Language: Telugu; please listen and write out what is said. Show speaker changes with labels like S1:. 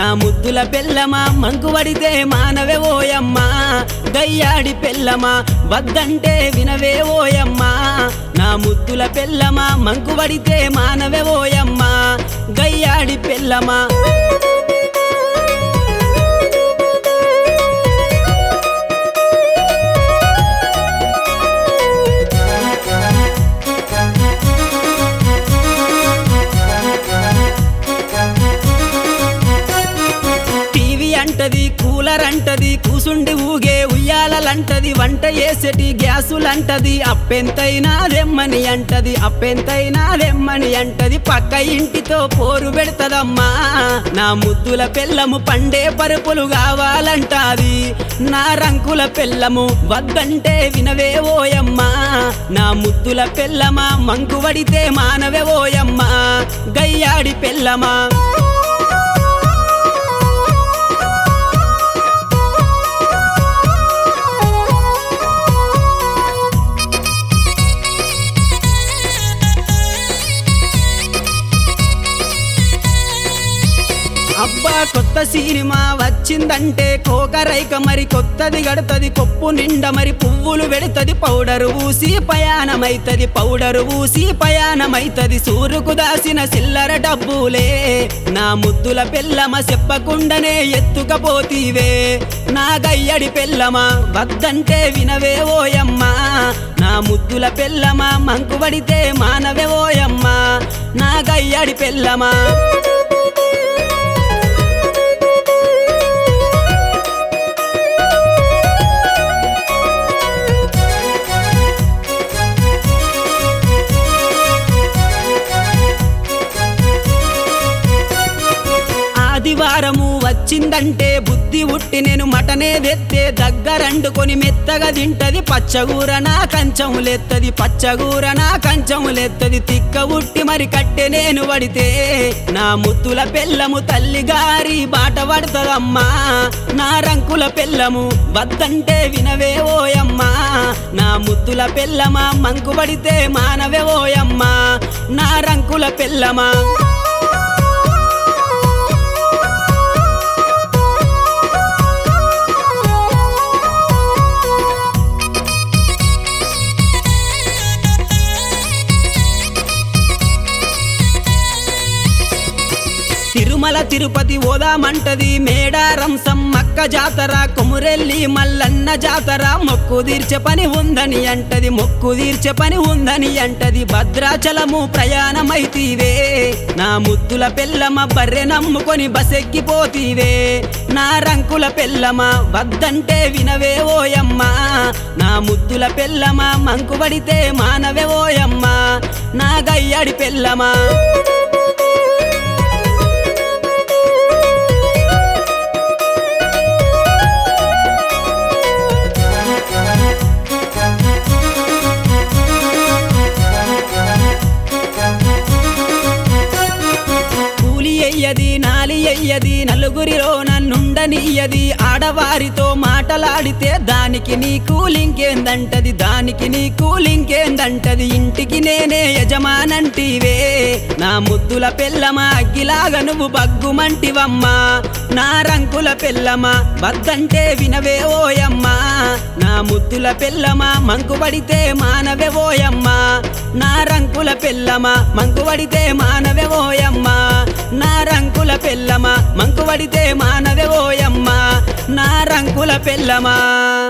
S1: నా ముద్దుల పెళ్ళమా మంకువడితే మానవే ఓయమ్మా గయ్యాడి పెళ్ళమా వద్దంటే వినవే ఓయమ్మా నా ముద్దుల పెళ్ళమా మంకువడితే మానవే ఓయమ్మా గయ్యాడి పెళ్ళమా టీవీ అంటది కూలర్ అంటది కూసుండి ఊగే ఉయ్యాలంటది వంట చేసేటి గ్యాసులంటది అప్పెంతైనా రెమ్మని అంటది అప్పెంతైనా రెమ్మని అంటది పక్క ఇంటితో పోరు పెడతదమ్మా నా ముద్దుల పెళ్ళము పండే పరుపులు కావాలంటాది నా రంకుల పెళ్ళము వద్దంటే వినవే ఓయమ్మా నా ముద్దుల పెళ్ళమా మంకువడితే మానవే ఓయమ్మా గయ్యాడి పెళ్ళమా అబ్బా కొత్త సినిమా వచ్చిందంటే కోకరైక మరి కొత్తది గడుతది కొప్పు నిండా మరి పువ్వులు పెడుతది పౌడరు ఊసి పయాణమైతది పౌడరు ఊసి పయాణమైతది సూరుకు దాసిన చిల్లర డబ్బులే నా ముద్దుల పెళ్ళమ చెప్పకుండానే ఎత్తుకపోతీవే నా గయ్యడి పెళ్ళమా వద్దంటే వినవే ఓయమ్మా నా ముద్దుల పెళ్ళమా మంకుబడితే మానవే ఓయమ్మా నా గయ్యడి పెళ్ళమా ఆదివారము వచ్చిందంటే బుద్ధి ఉట్టి నేను మటనే తెత్తే దగ్గరండుకొని మెత్తగా తింటది పచ్చగూర నా కంచములెత్తది పచ్చగూర నా కంచములెత్తది తిక్క ఉట్టి మరి కట్టె నేను పడితే నా ముద్దుల పెళ్ళము తల్లి గారి బాట పడుతుందమ్మా నా రంకుల పెళ్ళము వద్దంటే వినవే ఓయమ్మా నా ముద్దుల పెళ్ళమా మంకు పడితే మానవే ఓయమ్మా నా రంకుల పెళ్ళమా తిరుమల తిరుపతి ఓదామంటది మేడారం సమ్మక్క జాతర కొమురెల్లి మల్లన్న జాతర మొక్కు తీర్చే పని ఉందని అంటది మొక్కు తీర్చే పని ఉందని అంటది భద్రాచలము ప్రయాణమైతీవే నా ముద్దుల పెళ్ళమ బర్రె నమ్ముకొని బసెక్కిపోతీవే నా రంకుల పెళ్ళమ వద్దంటే వినవే ఓయమ్మా నా ముద్దుల పెళ్ళమ మంకుబడితే మానవే ఓయమ్మా నా గయ్యడి పెళ్ళమా కూలి అయ్యది నాలి అయ్యది నలుగురిలో నన్నుండనియ్యది ఆడవారితో మాటలాడితే దానికి నీ కూలింకేందంటది దానికి నీ కూలింకేందంటది ఇంటికి నేనే యజమానంటివే నా ముద్దుల పెళ్ళమా అగ్గిలాగా నువ్వు బగ్గుమంటివమ్మా నా రంకుల పెళ్ళమా వద్దంటే వినవే ఓయమ్మా నా ముద్దుల పెళ్ళమా మంకుబడితే మానవే ఓయమ్మా నా రంకుల పెళ్ళమా మంకుబడితే మానవే ఓయమ్మా నా రంకుల పెళ్ళమా మంకుబడితే మానవే ఓయమ్మా నా రంకుల పెళ్ళమా